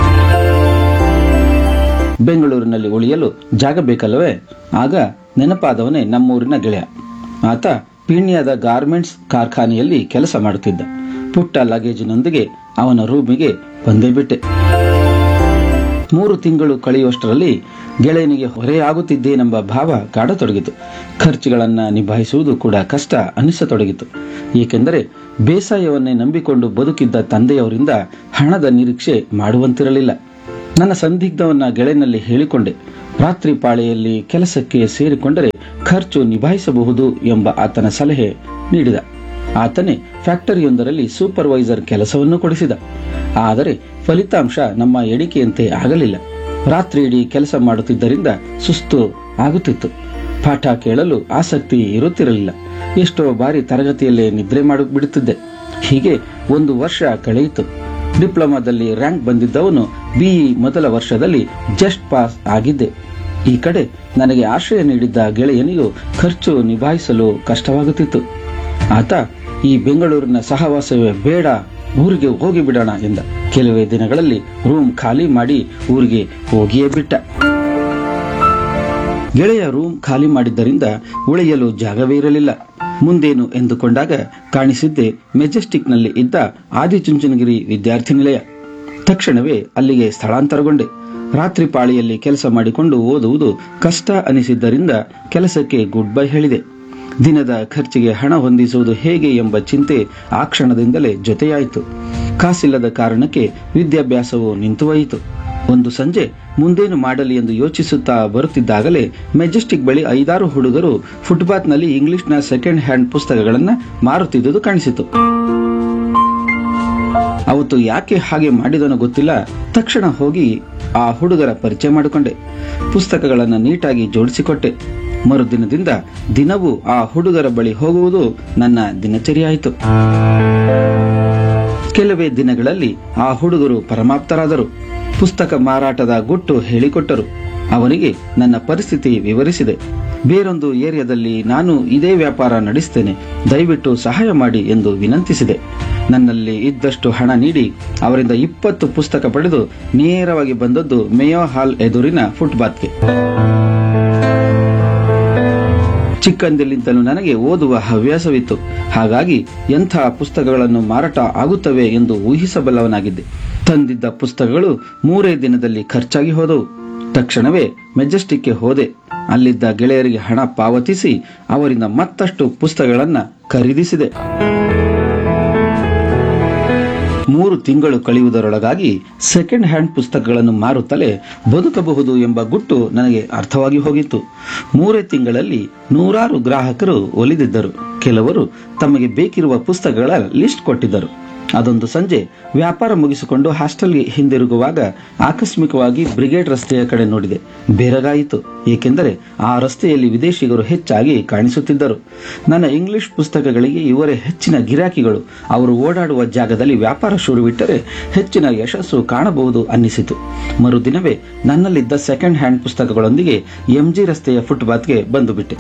ಬೆಂಗಳೂರಿನಲ್ಲಿ ಉಳಿಯಲು ಜಾಗ ಬೇಕಲ್ಲವೇ ಆಗ ನೆನಪಾದವನೇ ನಮ್ಮೂರಿನ ಗೆಳೆಯ ಆತ ಪೀಣ್ಯದ ಗಾರ್ಮೆಂಟ್ಸ್ ಕಾರ್ಖಾನೆಯಲ್ಲಿ ಕೆಲಸ ಮಾಡುತ್ತಿದ್ದ ಪುಟ್ಟ ಲಗೇಜಿನೊಂದಿಗೆ ಅವನ ರೂಮಿಗೆ ಬಂದೇ ಬಿಟ್ಟೆ ಮೂರು ತಿಂಗಳು ಕಳೆಯುವಷ್ಟರಲ್ಲಿ ಗೆಳೆಯನಿಗೆ ಹೊರೆಯಾಗುತ್ತಿದ್ದೇನೆಂಬ ಭಾವ ಕಾಡತೊಡಗಿತು ಖರ್ಚುಗಳನ್ನ ನಿಭಾಯಿಸುವುದು ಕೂಡ ಕಷ್ಟ ಅನಿಸತೊಡಗಿತು ಏಕೆಂದರೆ ಬೇಸಾಯವನ್ನೇ ನಂಬಿಕೊಂಡು ಬದುಕಿದ್ದ ತಂದೆಯವರಿಂದ ಹಣದ ನಿರೀಕ್ಷೆ ಮಾಡುವಂತಿರಲಿಲ್ಲ ನನ್ನ ಸಂದಿಗ್ಧವನ್ನ ಗೆಳೆಯನಲ್ಲಿ ಹೇಳಿಕೊಂಡೆ ರಾತ್ರಿ ಪಾಳೆಯಲ್ಲಿ ಕೆಲಸಕ್ಕೆ ಸೇರಿಕೊಂಡರೆ ಖರ್ಚು ನಿಭಾಯಿಸಬಹುದು ಎಂಬ ಆತನ ಸಲಹೆ ನೀಡಿದ ಆತನೇ ಫ್ಯಾಕ್ಟರಿಯೊಂದರಲ್ಲಿ ಸೂಪರ್ವೈಸರ್ ಕೆಲಸವನ್ನು ಕೊಡಿಸಿದ ಆದರೆ ಫಲಿತಾಂಶ ನಮ್ಮ ಎಣಿಕೆಯಂತೆ ಆಗಲಿಲ್ಲ ರಾತ್ರಿ ಇಡೀ ಕೆಲಸ ಮಾಡುತ್ತಿದ್ದರಿಂದ ಸುಸ್ತು ಆಗುತ್ತಿತ್ತು ಪಾಠ ಕೇಳಲು ಆಸಕ್ತಿ ಇರುತ್ತಿರಲಿಲ್ಲ ಎಷ್ಟೋ ಬಾರಿ ತರಗತಿಯಲ್ಲೇ ನಿದ್ರೆ ಮಾಡಿ ಬಿಡುತ್ತಿದ್ದೆ ಹೀಗೆ ಒಂದು ವರ್ಷ ಕಳೆಯಿತು ಡಿಪ್ಲೊಮಾದಲ್ಲಿ ರ್ಯಾಂಕ್ ಬಂದಿದ್ದವನು ಬಿಇ ಮೊದಲ ವರ್ಷದಲ್ಲಿ ಜಸ್ಟ್ ಪಾಸ್ ಆಗಿದ್ದೆ ಈ ಕಡೆ ನನಗೆ ಆಶ್ರಯ ನೀಡಿದ್ದ ಗೆಳೆಯನಿಗೂ ಖರ್ಚು ನಿಭಾಯಿಸಲು ಕಷ್ಟವಾಗುತ್ತಿತ್ತು ಆತ ಈ ಬೆಂಗಳೂರಿನ ಸಹವಾಸವೇ ಬೇಡ ಊರಿಗೆ ಹೋಗಿ ಬಿಡೋಣ ಎಂದ ಕೆಲವೇ ದಿನಗಳಲ್ಲಿ ರೂಮ್ ಖಾಲಿ ಮಾಡಿ ಊರಿಗೆ ಹೋಗಿಯೇ ಬಿಟ್ಟ ಗೆಳೆಯ ರೂಮ್ ಖಾಲಿ ಮಾಡಿದ್ದರಿಂದ ಉಳಿಯಲು ಜಾಗವೇ ಇರಲಿಲ್ಲ ಮುಂದೇನು ಎಂದುಕೊಂಡಾಗ ಕಾಣಿಸಿದ್ದೆ ಮೆಜೆಸ್ಟಿಕ್ನಲ್ಲಿ ಇದ್ದ ಆದಿಚುಂಚನಗಿರಿ ವಿದ್ಯಾರ್ಥಿ ನಿಲಯ ತಕ್ಷಣವೇ ಅಲ್ಲಿಗೆ ಸ್ಥಳಾಂತರಗೊಂಡೆ ರಾತ್ರಿ ಪಾಳಿಯಲ್ಲಿ ಕೆಲಸ ಮಾಡಿಕೊಂಡು ಓದುವುದು ಕಷ್ಟ ಅನಿಸಿದ್ದರಿಂದ ಕೆಲಸಕ್ಕೆ ಗುಡ್ ಬೈ ಹೇಳಿದೆ ದಿನದ ಖರ್ಚಿಗೆ ಹಣ ಹೊಂದಿಸುವುದು ಹೇಗೆ ಎಂಬ ಚಿಂತೆ ಆ ಕ್ಷಣದಿಂದಲೇ ಜೊತೆಯಾಯಿತು ಕಾಸಿಲ್ಲದ ಕಾರಣಕ್ಕೆ ವಿದ್ಯಾಭ್ಯಾಸವು ನಿಂತು ಹೋಯಿತು ಒಂದು ಸಂಜೆ ಮುಂದೇನು ಮಾಡಲಿ ಎಂದು ಯೋಚಿಸುತ್ತಾ ಬರುತ್ತಿದ್ದಾಗಲೇ ಮೆಜೆಸ್ಟಿಕ್ ಬಳಿ ಐದಾರು ಹುಡುಗರು ಫುಟ್ಪಾತ್ನಲ್ಲಿ ಇಂಗ್ಲಿಷ್ನ ಸೆಕೆಂಡ್ ಹ್ಯಾಂಡ್ ಪುಸ್ತಕಗಳನ್ನು ಮಾರುತ್ತಿದ್ದುದು ಕಾಣಿಸಿತು ಅವತ್ತು ಯಾಕೆ ಹಾಗೆ ಮಾಡಿದನೋ ಗೊತ್ತಿಲ್ಲ ತಕ್ಷಣ ಹೋಗಿ ಆ ಹುಡುಗರ ಪರಿಚಯ ಮಾಡಿಕೊಂಡೆ ಪುಸ್ತಕಗಳನ್ನು ನೀಟಾಗಿ ಜೋಡಿಸಿಕೊಟ್ಟೆ ಮರುದಿನದಿಂದ ದಿನವೂ ಆ ಹುಡುಗರ ಬಳಿ ಹೋಗುವುದು ನನ್ನ ದಿನಚರಿಯಾಯಿತು ಕೆಲವೇ ದಿನಗಳಲ್ಲಿ ಆ ಹುಡುಗರು ಪರಮಾಪ್ತರಾದರು ಪುಸ್ತಕ ಮಾರಾಟದ ಗುಟ್ಟು ಹೇಳಿಕೊಟ್ಟರು ಅವನಿಗೆ ನನ್ನ ಪರಿಸ್ಥಿತಿ ವಿವರಿಸಿದೆ ಬೇರೊಂದು ಏರಿಯಾದಲ್ಲಿ ನಾನು ಇದೇ ವ್ಯಾಪಾರ ನಡೆಸ್ತೇನೆ ದಯವಿಟ್ಟು ಸಹಾಯ ಮಾಡಿ ಎಂದು ವಿನಂತಿಸಿದೆ ನನ್ನಲ್ಲಿ ಇದ್ದಷ್ಟು ಹಣ ನೀಡಿ ಅವರಿಂದ ಇಪ್ಪತ್ತು ಪುಸ್ತಕ ಪಡೆದು ನೇರವಾಗಿ ಬಂದದ್ದು ಮೇಯೋ ಹಾಲ್ ಎದುರಿನ ಫುಟ್ಪಾತ್ಗೆ ಚಿಕ್ಕಂದಿನಿಂದಲೂ ನನಗೆ ಓದುವ ಹವ್ಯಾಸವಿತ್ತು ಹಾಗಾಗಿ ಎಂಥ ಪುಸ್ತಕಗಳನ್ನು ಮಾರಾಟ ಆಗುತ್ತವೆ ಎಂದು ಊಹಿಸಬಲ್ಲವನಾಗಿದ್ದೆ ತಂದಿದ್ದ ಪುಸ್ತಕಗಳು ಮೂರೇ ದಿನದಲ್ಲಿ ಖರ್ಚಾಗಿ ಹೋದವು ತಕ್ಷಣವೇ ಮೆಜೆಸ್ಟಿಕ್ಗೆ ಹೋದೆ ಅಲ್ಲಿದ್ದ ಗೆಳೆಯರಿಗೆ ಹಣ ಪಾವತಿಸಿ ಅವರಿಂದ ಮತ್ತಷ್ಟು ಪುಸ್ತಕಗಳನ್ನ ಖರೀದಿಸಿದೆ ಮೂರು ತಿಂಗಳು ಕಳೆಯುವುದರೊಳಗಾಗಿ ಸೆಕೆಂಡ್ ಹ್ಯಾಂಡ್ ಪುಸ್ತಕಗಳನ್ನು ಮಾರುತ್ತಲೇ ಬದುಕಬಹುದು ಎಂಬ ಗುಟ್ಟು ನನಗೆ ಅರ್ಥವಾಗಿ ಹೋಗಿತ್ತು ಮೂರೇ ತಿಂಗಳಲ್ಲಿ ನೂರಾರು ಗ್ರಾಹಕರು ಒಲಿದಿದ್ದರು ಕೆಲವರು ತಮಗೆ ಬೇಕಿರುವ ಪುಸ್ತಕಗಳ ಲಿಸ್ಟ್ ಕೊಟ್ಟಿದ್ದರು ಅದೊಂದು ಸಂಜೆ ವ್ಯಾಪಾರ ಮುಗಿಸಿಕೊಂಡು ಹಾಸ್ಟೆಲ್ಗೆ ಹಿಂದಿರುಗುವಾಗ ಆಕಸ್ಮಿಕವಾಗಿ ಬ್ರಿಗೇಡ್ ರಸ್ತೆಯ ಕಡೆ ನೋಡಿದೆ ಬೆರಗಾಯಿತು ಏಕೆಂದರೆ ಆ ರಸ್ತೆಯಲ್ಲಿ ವಿದೇಶಿಗರು ಹೆಚ್ಚಾಗಿ ಕಾಣಿಸುತ್ತಿದ್ದರು ನನ್ನ ಇಂಗ್ಲಿಷ್ ಪುಸ್ತಕಗಳಿಗೆ ಇವರೇ ಹೆಚ್ಚಿನ ಗಿರಾಕಿಗಳು ಅವರು ಓಡಾಡುವ ಜಾಗದಲ್ಲಿ ವ್ಯಾಪಾರ ಶುರುವಿಟ್ಟರೆ ಹೆಚ್ಚಿನ ಯಶಸ್ಸು ಕಾಣಬಹುದು ಅನ್ನಿಸಿತು ಮರುದಿನವೇ ನನ್ನಲ್ಲಿದ್ದ ಸೆಕೆಂಡ್ ಹ್ಯಾಂಡ್ ಪುಸ್ತಕಗಳೊಂದಿಗೆ ಎಂಜಿ ರಸ್ತೆಯ ಫುಟ್ಪಾತ್ಗೆ ಬಂದು ಬಿಟ್ಟೆ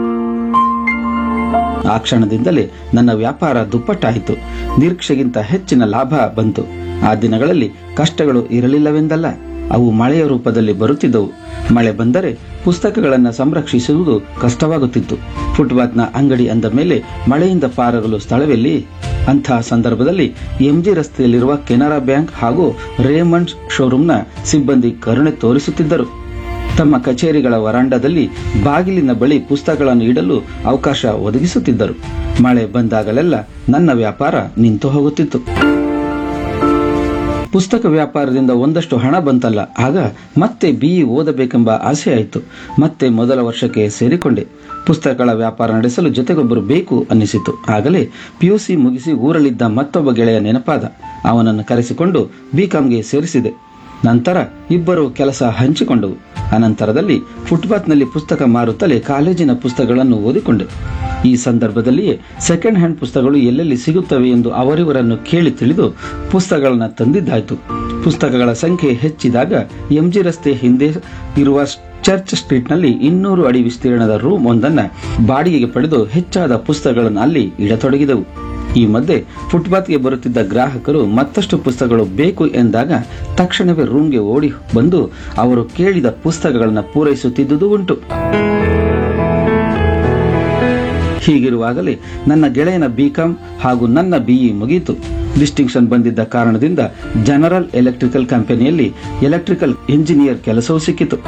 ಆ ಕ್ಷಣದಿಂದಲೇ ನನ್ನ ವ್ಯಾಪಾರ ದುಪ್ಪಟ್ಟಾಯಿತು ನಿರೀಕ್ಷೆಗಿಂತ ಹೆಚ್ಚಿನ ಲಾಭ ಬಂತು ಆ ದಿನಗಳಲ್ಲಿ ಕಷ್ಟಗಳು ಇರಲಿಲ್ಲವೆಂದಲ್ಲ ಅವು ಮಳೆಯ ರೂಪದಲ್ಲಿ ಬರುತ್ತಿದ್ದವು ಮಳೆ ಬಂದರೆ ಪುಸ್ತಕಗಳನ್ನು ಸಂರಕ್ಷಿಸುವುದು ಕಷ್ಟವಾಗುತ್ತಿತ್ತು ಫುಟ್ಪಾತ್ನ ಅಂಗಡಿ ಅಂದ ಮೇಲೆ ಮಳೆಯಿಂದ ಪಾರಾಗಲು ಸ್ಥಳವೆಲ್ಲಿ ಅಂತಹ ಸಂದರ್ಭದಲ್ಲಿ ಎಂಜಿ ರಸ್ತೆಯಲ್ಲಿರುವ ಕೆನರಾ ಬ್ಯಾಂಕ್ ಹಾಗೂ ರೇಮಂಡ್ಸ್ ಶೋರೂಮ್ನ ಸಿಬ್ಬಂದಿ ಕರುಣೆ ತೋರಿಸುತ್ತಿದ್ದರು ತಮ್ಮ ಕಚೇರಿಗಳ ವರಾಂಡದಲ್ಲಿ ಬಾಗಿಲಿನ ಬಳಿ ಪುಸ್ತಕಗಳನ್ನು ಇಡಲು ಅವಕಾಶ ಒದಗಿಸುತ್ತಿದ್ದರು ಮಳೆ ಬಂದಾಗಲೆಲ್ಲ ನನ್ನ ವ್ಯಾಪಾರ ನಿಂತು ಹೋಗುತ್ತಿತ್ತು ಪುಸ್ತಕ ವ್ಯಾಪಾರದಿಂದ ಒಂದಷ್ಟು ಹಣ ಬಂತಲ್ಲ ಆಗ ಮತ್ತೆ ಬಿಇ ಓದಬೇಕೆಂಬ ಆಸೆ ಆಯಿತು ಮತ್ತೆ ಮೊದಲ ವರ್ಷಕ್ಕೆ ಸೇರಿಕೊಂಡೆ ಪುಸ್ತಕಗಳ ವ್ಯಾಪಾರ ನಡೆಸಲು ಜೊತೆಗೊಬ್ಬರು ಬೇಕು ಅನ್ನಿಸಿತು ಆಗಲೇ ಪಿಯುಸಿ ಮುಗಿಸಿ ಊರಲ್ಲಿದ್ದ ಮತ್ತೊಬ್ಬ ಗೆಳೆಯ ನೆನಪಾದ ಅವನನ್ನು ಕರೆಸಿಕೊಂಡು ಬಿಕಾಂಗೆ ಸೇರಿಸಿದೆ ನಂತರ ಇಬ್ಬರು ಕೆಲಸ ಹಂಚಿಕೊಂಡವು ಅನಂತರದಲ್ಲಿ ಫುಟ್ಪಾತ್ನಲ್ಲಿ ಪುಸ್ತಕ ಮಾರುತ್ತಲೇ ಕಾಲೇಜಿನ ಪುಸ್ತಕಗಳನ್ನು ಓದಿಕೊಂಡೆ ಈ ಸಂದರ್ಭದಲ್ಲಿಯೇ ಸೆಕೆಂಡ್ ಹ್ಯಾಂಡ್ ಪುಸ್ತಕಗಳು ಎಲ್ಲೆಲ್ಲಿ ಸಿಗುತ್ತವೆ ಎಂದು ಅವರಿವರನ್ನು ಕೇಳಿ ತಿಳಿದು ಪುಸ್ತಕಗಳನ್ನು ತಂದಿದ್ದಾಯ್ತು ಪುಸ್ತಕಗಳ ಸಂಖ್ಯೆ ಹೆಚ್ಚಿದಾಗ ಎಂಜಿ ರಸ್ತೆ ಹಿಂದೆ ಇರುವ ಚರ್ಚ್ ಸ್ಟ್ರೀಟ್ನಲ್ಲಿ ಇನ್ನೂರು ಅಡಿ ವಿಸ್ತೀರ್ಣದ ರೂಮ್ ಒಂದನ್ನ ಬಾಡಿಗೆಗೆ ಪಡೆದು ಹೆಚ್ಚಾದ ಪುಸ್ತಕಗಳನ್ನು ಅಲ್ಲಿ ಇಡತೊಡಗಿದವು ಈ ಮಧ್ಯೆ ಫುಟ್ಪಾತ್ಗೆ ಬರುತ್ತಿದ್ದ ಗ್ರಾಹಕರು ಮತ್ತಷ್ಟು ಪುಸ್ತಕಗಳು ಬೇಕು ಎಂದಾಗ ತಕ್ಷಣವೇ ರೂಮ್ಗೆ ಓಡಿ ಬಂದು ಅವರು ಕೇಳಿದ ಪುಸ್ತಕಗಳನ್ನು ಪೂರೈಸುತ್ತಿದ್ದುದು ಉಂಟು ಹೀಗಿರುವಾಗಲೇ ನನ್ನ ಗೆಳೆಯನ ಬಿಕಾಂ ಹಾಗೂ ನನ್ನ ಬಿಇ ಮುಗಿಯಿತು ಡಿಸ್ಟಿಂಕ್ಷನ್ ಬಂದಿದ್ದ ಕಾರಣದಿಂದ ಜನರಲ್ ಎಲೆಕ್ಟ್ರಿಕಲ್ ಕಂಪನಿಯಲ್ಲಿ ಎಲೆಕ್ಟ್ರಿಕಲ್ ಇಂಜಿನಿಯರ್ ಕೆಲಸವೂ ಸಿಕ್ಕಿತು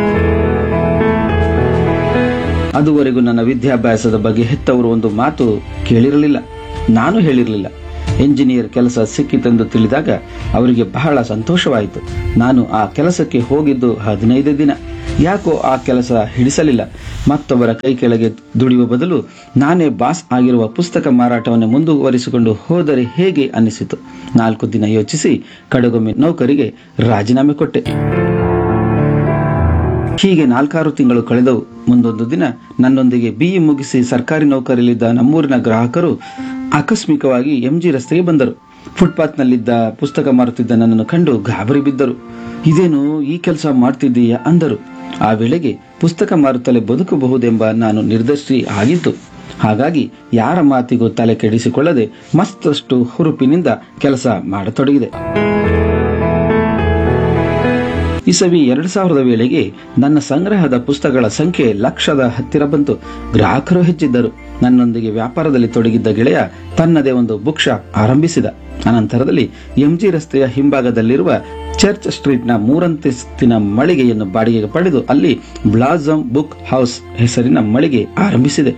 ಅದುವರೆಗೂ ನನ್ನ ವಿದ್ಯಾಭ್ಯಾಸದ ಬಗ್ಗೆ ಹೆತ್ತವರು ಒಂದು ಮಾತು ಕೇಳಿರಲಿಲ್ಲ ನಾನು ಹೇಳಿರಲಿಲ್ಲ ಎಂಜಿನಿಯರ್ ಕೆಲಸ ಸಿಕ್ಕಿತೆಂದು ತಿಳಿದಾಗ ಅವರಿಗೆ ಬಹಳ ಸಂತೋಷವಾಯಿತು ನಾನು ಆ ಕೆಲಸಕ್ಕೆ ಹೋಗಿದ್ದು ಹದಿನೈದು ದಿನ ಯಾಕೋ ಆ ಕೆಲಸ ಹಿಡಿಸಲಿಲ್ಲ ಮತ್ತೊಬ್ಬರ ಕೈ ಕೆಳಗೆ ದುಡಿಯುವ ಬದಲು ನಾನೇ ಬಾಸ್ ಆಗಿರುವ ಪುಸ್ತಕ ಮಾರಾಟವನ್ನು ಮುಂದುವರಿಸಿಕೊಂಡು ಹೋದರೆ ಹೇಗೆ ಅನ್ನಿಸಿತು ನಾಲ್ಕು ದಿನ ಯೋಚಿಸಿ ಕಡೆಗೊಮ್ಮೆ ನೌಕರಿಗೆ ರಾಜೀನಾಮೆ ಕೊಟ್ಟೆ ಹೀಗೆ ನಾಲ್ಕಾರು ತಿಂಗಳು ಕಳೆದವು ಮುಂದೊಂದು ದಿನ ನನ್ನೊಂದಿಗೆ ಬಿಇ ಮುಗಿಸಿ ಸರ್ಕಾರಿ ನೌಕರಿಯಲ್ಲಿದ್ದ ನಮ್ಮೂರಿನ ಗ್ರಾಹಕರು ಆಕಸ್ಮಿಕವಾಗಿ ಎಂಜಿ ರಸ್ತೆಗೆ ಬಂದರು ಫುಟ್ಪಾತ್ನಲ್ಲಿದ್ದ ಪುಸ್ತಕ ಮಾರುತ್ತಿದ್ದ ನನ್ನನ್ನು ಕಂಡು ಗಾಬರಿ ಬಿದ್ದರು ಇದೇನು ಈ ಕೆಲಸ ಮಾಡ್ತಿದ್ದೀಯಾ ಅಂದರು ಆ ವೇಳೆಗೆ ಪುಸ್ತಕ ಮಾರುತ್ತಲೇ ಬದುಕಬಹುದೆಂಬ ನಾನು ನಿರ್ದರ್ಶಿ ಆಗಿದ್ದು ಹಾಗಾಗಿ ಯಾರ ಮಾತಿಗೂ ತಲೆ ಕೆಡಿಸಿಕೊಳ್ಳದೆ ಮತ್ತಷ್ಟು ಹುರುಪಿನಿಂದ ಕೆಲಸ ಮಾಡತೊಡಗಿದೆ ಇಸವಿ ಎರಡು ಸಾವಿರದ ವೇಳೆಗೆ ನನ್ನ ಸಂಗ್ರಹದ ಪುಸ್ತಕಗಳ ಸಂಖ್ಯೆ ಲಕ್ಷದ ಹತ್ತಿರ ಬಂತು ಗ್ರಾಹಕರು ಹೆಚ್ಚಿದ್ದರು ನನ್ನೊಂದಿಗೆ ವ್ಯಾಪಾರದಲ್ಲಿ ತೊಡಗಿದ್ದ ಗೆಳೆಯ ತನ್ನದೇ ಒಂದು ಬುಕ್ ಶಾಪ್ ಆರಂಭಿಸಿದ ಅನಂತರದಲ್ಲಿ ಎಂಜಿ ರಸ್ತೆಯ ಹಿಂಭಾಗದಲ್ಲಿರುವ ಚರ್ಚ್ ಸ್ಟ್ರೀಟ್ನ ಮೂರಂತಸ್ತಿನ ಮಳಿಗೆಯನ್ನು ಬಾಡಿಗೆಗೆ ಪಡೆದು ಅಲ್ಲಿ ಬ್ಲಾಸಮ್ ಬುಕ್ ಹೌಸ್ ಹೆಸರಿನ ಮಳಿಗೆ ಆರಂಭಿಸಿದೆ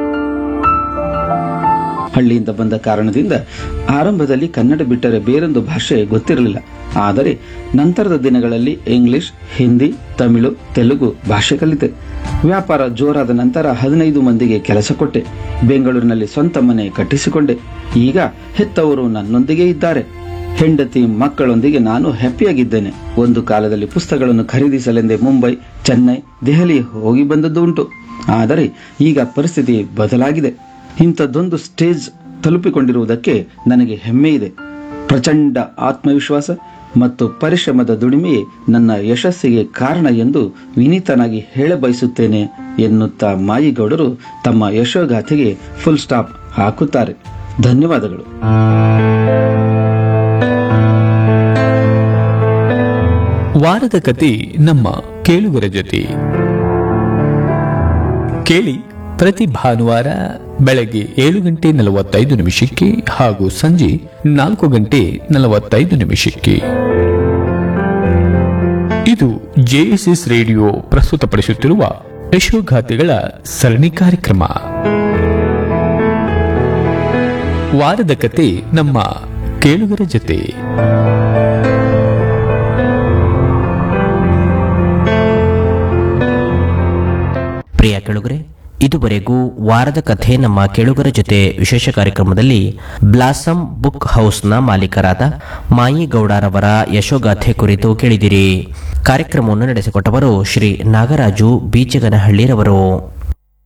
ಹಳ್ಳಿಯಿಂದ ಬಂದ ಕಾರಣದಿಂದ ಆರಂಭದಲ್ಲಿ ಕನ್ನಡ ಬಿಟ್ಟರೆ ಬೇರೊಂದು ಭಾಷೆ ಗೊತ್ತಿರಲಿಲ್ಲ ಆದರೆ ನಂತರದ ದಿನಗಳಲ್ಲಿ ಇಂಗ್ಲಿಷ್ ಹಿಂದಿ ತಮಿಳು ತೆಲುಗು ಭಾಷೆ ಕಲಿತೆ ವ್ಯಾಪಾರ ಜೋರಾದ ನಂತರ ಹದಿನೈದು ಮಂದಿಗೆ ಕೆಲಸ ಕೊಟ್ಟೆ ಬೆಂಗಳೂರಿನಲ್ಲಿ ಸ್ವಂತ ಮನೆ ಕಟ್ಟಿಸಿಕೊಂಡೆ ಈಗ ಹೆತ್ತವರು ನನ್ನೊಂದಿಗೆ ಇದ್ದಾರೆ ಹೆಂಡತಿ ಮಕ್ಕಳೊಂದಿಗೆ ನಾನು ಹ್ಯಾಪಿಯಾಗಿದ್ದೇನೆ ಒಂದು ಕಾಲದಲ್ಲಿ ಪುಸ್ತಕಗಳನ್ನು ಖರೀದಿಸಲೆಂದೇ ಮುಂಬೈ ಚೆನ್ನೈ ದೆಹಲಿ ಹೋಗಿ ಬಂದದ್ದು ಉಂಟು ಆದರೆ ಈಗ ಪರಿಸ್ಥಿತಿ ಬದಲಾಗಿದೆ ಇಂಥದ್ದೊಂದು ಸ್ಟೇಜ್ ತಲುಪಿಕೊಂಡಿರುವುದಕ್ಕೆ ನನಗೆ ಹೆಮ್ಮೆ ಇದೆ ಪ್ರಚಂಡ ಆತ್ಮವಿಶ್ವಾಸ ಮತ್ತು ಪರಿಶ್ರಮದ ದುಡಿಮೆಯೇ ನನ್ನ ಯಶಸ್ಸಿಗೆ ಕಾರಣ ಎಂದು ವಿನೀತನಾಗಿ ಹೇಳಬಯಸುತ್ತೇನೆ ಎನ್ನುತ್ತಾ ಮಾಯಿಗೌಡರು ತಮ್ಮ ಯಶೋಗಾಥೆಗೆ ಫುಲ್ ಸ್ಟಾಪ್ ಹಾಕುತ್ತಾರೆ ಧನ್ಯವಾದಗಳು ವಾರದ ಕತೆ ನಮ್ಮ ಕೇಳುಗರ ಜೊತೆ ಕೇಳಿ ಪ್ರತಿ ಭಾನುವಾರ ಬೆಳಗ್ಗೆ ಏಳು ಗಂಟೆ ನಲವತ್ತೈದು ನಿಮಿಷಕ್ಕೆ ಹಾಗೂ ಸಂಜೆ ನಾಲ್ಕು ಗಂಟೆ ನಲವತ್ತೈದು ನಿಮಿಷಕ್ಕೆ ಇದು ಜೆಎಸ್ಎಸ್ ರೇಡಿಯೋ ಪ್ರಸ್ತುತಪಡಿಸುತ್ತಿರುವ ಯಶೋಗಾಥೆಗಳ ಸರಣಿ ಕಾರ್ಯಕ್ರಮ ವಾರದ ಕತೆ ನಮ್ಮ ಕೇಳುಗರ ಜೊತೆ ಪ್ರಿಯ ಕೆಳುಗರೆ ಇದುವರೆಗೂ ವಾರದ ಕಥೆ ನಮ್ಮ ಕೇಳುಗರ ಜೊತೆ ವಿಶೇಷ ಕಾರ್ಯಕ್ರಮದಲ್ಲಿ ಬ್ಲಾಸಮ್ ಬುಕ್ ಹೌಸ್ನ ಮಾಲೀಕರಾದ ಮಾಯಿ ಗೌಡರವರ ಯಶೋಗಾಥೆ ಕುರಿತು ಕೇಳಿದಿರಿ ಕಾರ್ಯಕ್ರಮವನ್ನು ನಡೆಸಿಕೊಟ್ಟವರು ಶ್ರೀ ನಾಗರಾಜು ಬೀಚಗನಹಳ್ಳಿರವರು